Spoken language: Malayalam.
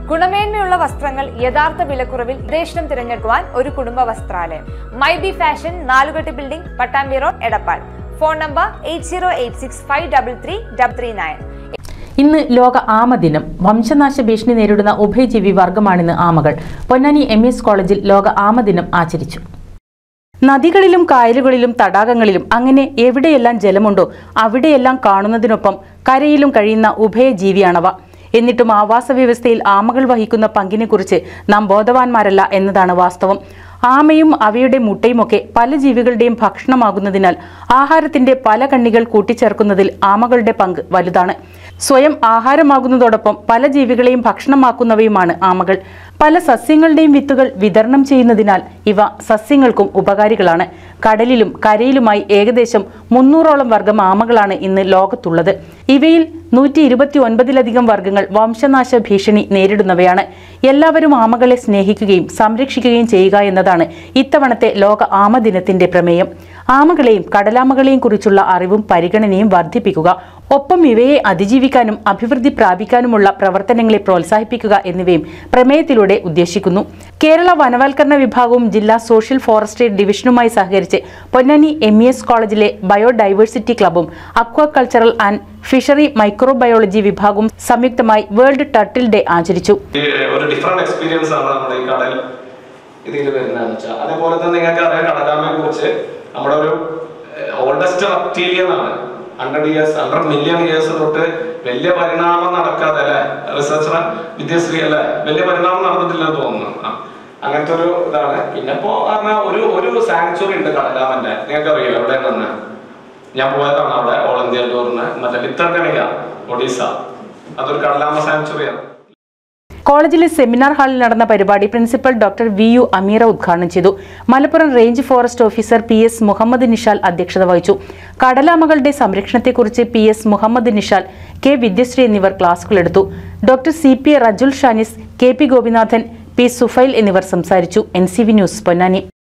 ഗുണമേന്മയുള്ള വസ്ത്രങ്ങൾ യഥാർത്ഥ വിലക്കുറവിൽ ദേശം തിരഞ്ഞെടുക്കുവാൻ ഒരു കുടുംബ വസ്ത്രാലയം my B fashion Nalukettu building Pattambi road Edappal phone number eight zero eight six five double three double three nine ഇന്ന് ലോക ആമ ദിനം വംശനാശ ഭീഷണി നേരിടുന്ന ഉഭയജീവി വർഗമാണിന്ന് ആമകൾ പൊന്നാനി എം എസ് കോളേജിൽ ലോക ആമ ദിനം ആചരിച്ചു നദികളിലും കായലുകളിലും തടാകങ്ങളിലും അങ്ങനെ എവിടെയെല്ലാം ജലമുണ്ടോ അവിടെയെല്ലാം കാണുന്നതിനൊപ്പം കരയിലും കഴിയുന്ന ഉഭയജീവിയാണവ എന്നിട്ടും ആവാസ വ്യവസ്ഥയിൽ ആമകൾ വഹിക്കുന്ന പങ്കിനെക്കുറിച്ച് നാം ബോധവാന്മാരല്ല എന്നതാണ് വാസ്തവം ആമയും അവയുടെ മുട്ടയുമൊക്കെ പല ജീവികളുടെയും ഭക്ഷണമാകുന്നതിനാൽ ആഹാരത്തിന്റെ പല കണ്ണികൾ കൂട്ടിച്ചേർക്കുന്നതിൽ ആമകളുടെ പങ്ക് വലുതാണ് സ്വയം ആഹാരമാകുന്നതോടൊപ്പം പല ജീവികളെയും ഭക്ഷണമാക്കുന്നവയുമാണ് ആമകൾ പല സസ്യങ്ങളുടെയും വിത്തുകൾ വിതരണം ചെയ്യുന്നതിനാൽ ഇവ സസ്യങ്ങൾക്കും ഉപകാരികളാണ് കടലിലും കരയിലുമായി ഏകദേശം മുന്നൂറോളം വർഗം ആമകളാണ് ഇന്ന് ലോകത്തുള്ളത് ഇവയിൽ നൂറ്റി ഇരുപത്തി ഒൻപതിലധികം വർഗങ്ങൾ വംശനാശ ഭീഷണി നേരിടുന്നവയാണ് എല്ലാവരും ആമകളെ സ്നേഹിക്കുകയും സംരക്ഷിക്കുകയും ചെയ്യുക എന്നതാണ് ഇത്തവണത്തെ ലോക ആമ ദിനത്തിന്റെ പ്രമേയം ആമകളെയും കടലാമകളെയും കുറിച്ചുള്ള അറിവും പരിഗണനയും വർദ്ധിപ്പിക്കുക ഒപ്പം ഇവയെ അതിജീവിക്കാനും അഭിവൃദ്ധി പ്രാപിക്കാനുമുള്ള പ്രവർത്തനങ്ങളെ പ്രോത്സാഹിപ്പിക്കുക എന്നിവയും പ്രമേയത്തിലൂടെ ഉദ്ദേശിക്കുന്നു കേരള വനവൽക്കരണ വിഭാഗവും ജില്ലാ സോഷ്യൽ ഫോറസ്ട്രി ഡിവിഷനുമായി സഹകരിച്ച് പൊന്നാനി എം എസ് കോളേജിലെ ബയോഡൈവേഴ്സിറ്റി ക്ലബും അക്വാകൾച്ചറൽ ആൻഡ് ഫിഷറി മൈക്രോബയോളജി വിഭാഗവും സംയുക്തമായി വേൾഡ് ടർട്ടിൽ ഡേ ആചരിച്ചു ഈ ഒരു ഡിഫറെന്റ് എക്സ്പീരിയൻസ് ആണ് നമ്മുടെ ഈ കടൽ ഇതിൽ വരുന്നതെന്ന് വെച്ചാൽ അതേപോലെ തന്നെ നിങ്ങൾക്ക് അറിയാം കടലാമയെ കുറിച്ച് നമ്മുടെ ഒരു ഓൾഡസ്റ്റ് റെപ്റ്റീലിയൻ ആണ് hundred years hundred million years തൊട്ട് വലിയ പരിണാമം നടക്കാതെ അല്ലെ റിസർച്ചർ വിദ്യശ്രീ അല്ലെ വലിയ പരിണാമം നടന്നിട്ടില്ലെന്ന് തോന്നുന്നു ആ. അങ്ങനത്തെ ഒരു ഇതാണ് പിന്നെ ഇപ്പോ പറഞ്ഞാൽ ഒരു ഒരു സാങ്ച്വറി ഉണ്ട് കടലാമന്റെ നിങ്ങൾക്ക് അറിയില്ല എവിടെ തന്നെ ഞാൻ പോയതാണ് അവിടെ ഓൾ ഇന്ത്യ ടൂറിന് മറ്റേ ലിത്തർക്കണിക ഒഡീസ അതൊരു കടലാമ സാങ്ച്വറിയാണ് കോളേജിലെ സെമിനാർ ഹാളിൽ നടന്ന പരിപാടി principal doctor V U Ameera ഉദ്ഘാടനം ചെയ്തു Malappuram range forest officer P S Muhammad Nishal അധ്യക്ഷത വഹിച്ചു കടലാമകളുടെ സംരക്ഷണത്തെക്കുറിച്ച് P S Muhammad Nishal K Vidyasree എന്നിവർ ക്ലാസുകളെടുത്തു doctor C P Rejul Shanis K P Gopinathan P Sufail എന്നിവർ സംസാരിച്ചു N C V news Ponnani